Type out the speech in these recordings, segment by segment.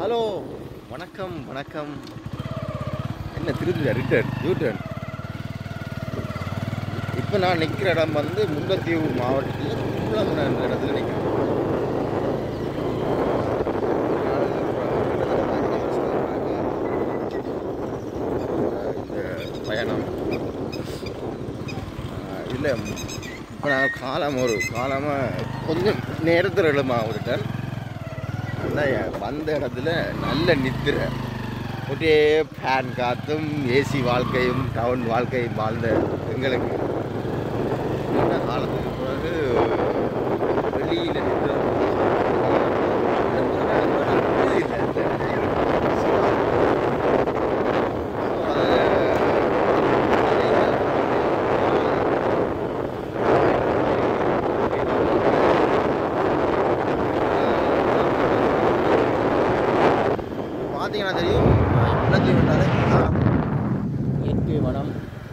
hello வணக்கம் வணக்கம் என்ன திருச்சி ரிட்டர்ன் யூட்டர்ன் இப்போ நான் நிற்கிற இடம் வந்து முல்லைத்தீவு மாவட்டத்தில் கும்பலங்குன என்ற இடத்துல நிற்கிறேன் இந்த பயணம் இல்லை இப்போ நான் காலம் ஒரு காலமாக கொஞ்சம் நேரத்தில் எழுமா விட்டுட்டேன் ஆனால் வந்த இடத்துல நல்ல நித்திரை ஒரே ஃபேன் காத்தும் ஏசி வாழ்க்கையும் டவுன் வாழ்க்கையும் வாழ்ந்த எங்களுக்கு நல்ல காலத்துக்கு பிறகு வெளியில் நின்று பார்த்தீங்கன்னா தெரியும் இலங்கை விட்டாலே இயற்கை வளம்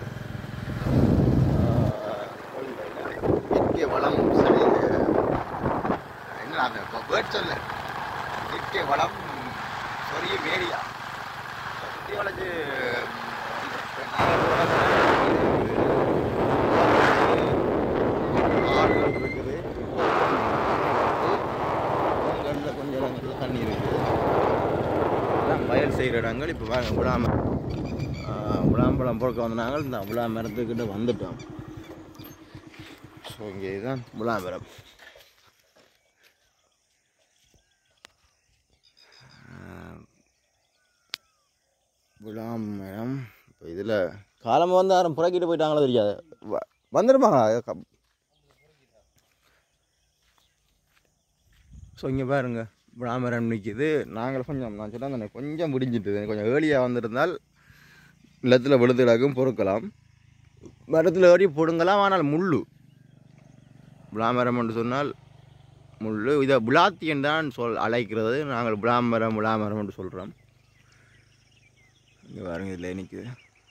ஆஹ், இயற்கை வளம் சரி என்ன அந்த வேர்ட் சொல்ல இயற்கை வளம் சொரிய மேரியா சுற்றி வளைச்சு ஆறுகள் இருக்குது கடலில் கொஞ்சம் இடங்கள்ல தண்ணி இருக்குது எல்லாம் வயல் செய்கிற இடங்கள் இப்போ வாங்க விழாம விழாம்பழம் பொறுக்க வந்தாங்க இந்த விழா மரத்துக்கிட்ட வந்துட்டோம் ஸோ இங்கே இதுதான் விழா மரம் ஆஹ், விழா மரம் இப்போ இதில் காலமாக வந்து யாரும் புறக்கிட்டு போயிட்டாங்களோ தெரியாது வ- வந்துடுமாங்களா க- ஸோ இங்கே பாருங்க விளாமரம் நிற்கிது நாங்கள் கொஞ்சம் நான் சொன்ன கொஞ்சம் முடிஞ்சிட்டு கொஞ்சம் ஏர்லியாக வந்திருந்தால் நிலத்தில் விழுதுடாக்கும் பொறுக்கலாம் மரத்தில் ஏறி பிடுங்கலாம் ஆனால் முள் விளாமரம் என்று சொன்னால் முள் இதை விளாத்தியன் தான் சொல் அழைக்கிறது நாங்கள் விளாமரம் விளாமரம் என்று சொல்கிறோம் இங்கே பாருங்க இதில் நிற்குது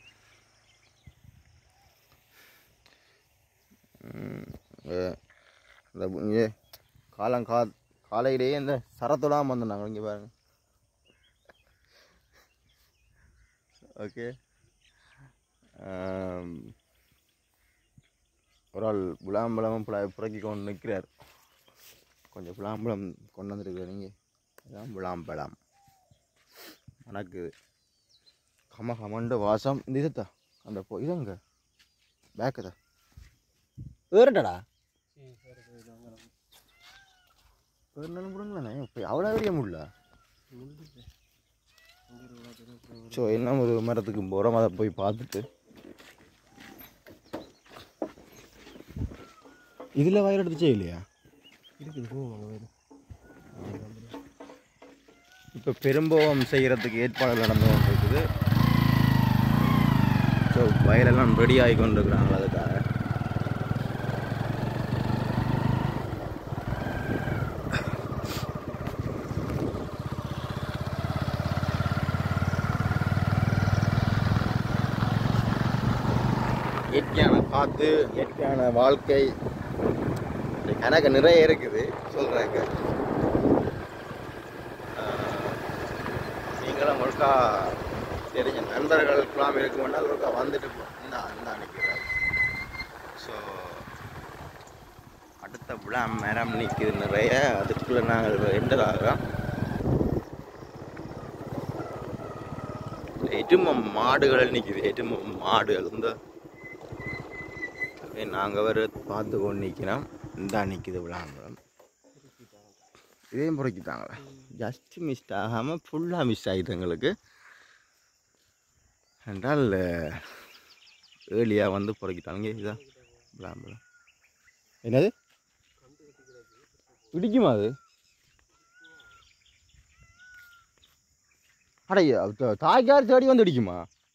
ம், அஹ், இந்த இங்கே காலங்கா காலையிலேயே இந்த சரத்தோடாம வந்தோம் நாங்கள் இங்கே பாருங்க ஓகே ஒரு ஆள் புலாம்பழமும் புலா புறக்கி கொண்டு நிற்கிறார் கொஞ்சம் புலாம்பழம் கொண்டு வந்துருக்காரு நீங்கள் இதான் புலாம்பழம் மணக்குது கம கமண்ட வாசம் இந்த இதுத்தா அந்த போ இதங்க பேக்குதா ஏறட்டடா பேர்னாலும் கொடுங்களேண்ணே இப்போ அவ்வளோ அறிய முடியல ஸோ என்ன ஒரு மரத்துக்கு போகிறோம் அதை போய் பார்த்துட்டு இதில் வயர் எடுத்துச்சே இல்லையா இப்போ பெரும்போகம் செய்கிறதுக்கு ஏற்பாடு நடந்து கொண்டு இருக்குது ஸோ வயலெல்லாம் ரெடி ஆகி கொண்டு இருக்கிறாங்களா அதுக்காக இயற்கையான காற்று இயற்கையான வாழ்க்கை இப்படி கணக்கு நிறைய இருக்குது சொல்கிறேங்க நீங்களும் ஒருக்கா தெரிஞ்ச நண்பர்களுக்கெல்லாம் இருக்க வேண்டாம் ஒருக்கா வந்துட்டு நான் நினைக்கிறேன் ஸோ அடுத்த விழா மரம் நிற்கிது நிறைய அதுக்குள்ளே நாங்கள் எண்டர் ஆகிறோம் எட்டுமம் மாடுகள் நிற்கிது எட்டுமம் மாடுகள் இந்த நாங்கள் வர பார்த்து கொண்டு நிற்கிறோம் இந்த நிற்கிது விளாம்பரம் இதையும் புறக்கிட்டாங்களா ஜஸ்ட் மிஸ் ஆகாமல் ஃபுல்லாக மிஸ் ஆகிட்டு எங்களுக்கு என்றால் ஏர்லியாக வந்து புறக்கிட்டாங்க இதுதான் விளாம்பரம் என்னது பிடிக்குமா அது அடைய தாய்க்கார் தேடி வந்து அடிக்குமா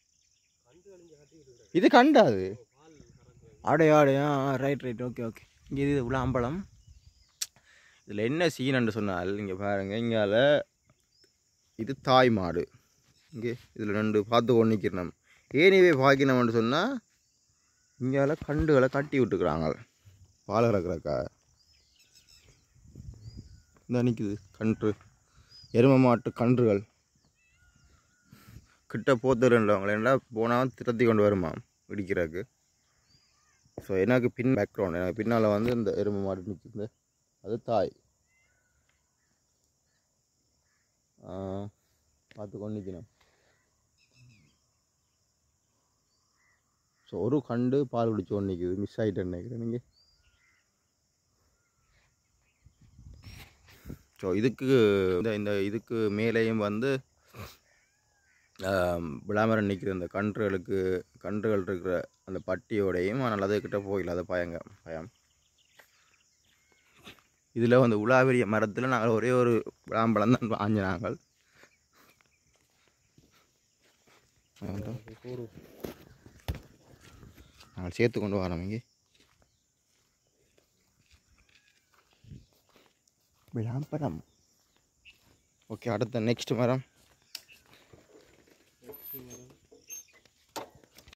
இது கண்டாது அடையா அடையா ரைட் ரைட் ஓகே ஓகே இங்கே இது விளாம்பழம் இதில் என்ன சீனன்னு சொன்னால் இங்கே பாருங்கள் இங்கால இது தாய் மாடு இங்கே இதில் ரெண்டு பார்த்து கொண்டு நிற்கிறோம் ஏனிவே பாக்கினோம்னு சொன்னால் இங்கால கண்டுகளை கட்டி விட்டுக்கிறாங்க பால் கறக்கிறக்கா இந்த நிற்குது கன்று எருமை மாட்டு கன்றுகள் கிட்ட போத்துறவங்களா போனால் திரத்தி கொண்டு வருமா இடிக்கிறதுக்கு ஸோ எனக்கு பின் பேக்ரவுண்ட் எனக்கு பின்னால் வந்து இந்த எருமை மாடு நிற்குது அது தாய் பார்த்து கொண்டு நிற்கணும் ஸோ ஒரு கண்டு பால் குடிச்சு கொண்டு நிற்குது மிஸ் ஆகிட்டேன்னு நினைக்கிறேன் நீங்கள் ஸோ இதுக்கு இந்த இந்த இதுக்கு மேலேயும் வந்து விளாமரம் நிற்கிற அந்த கன்றுகளுக்கு கன்றுகள் இருக்கிற அந்த பட்டியோடையும் ஆனால் அதுக்கிட்ட போயிடல அது பயங்க பயம் இதில் வந்து உலாவிரிய மரத்தில் நாங்கள் ஒரே ஒரு விளாம்பழம் தான் வாங்கி நாங்கள் நாங்கள் சேர்த்து கொண்டு வரோம் இங்கே விளாம்பரம் ஓகே அடுத்த நெக்ஸ்ட் மரம்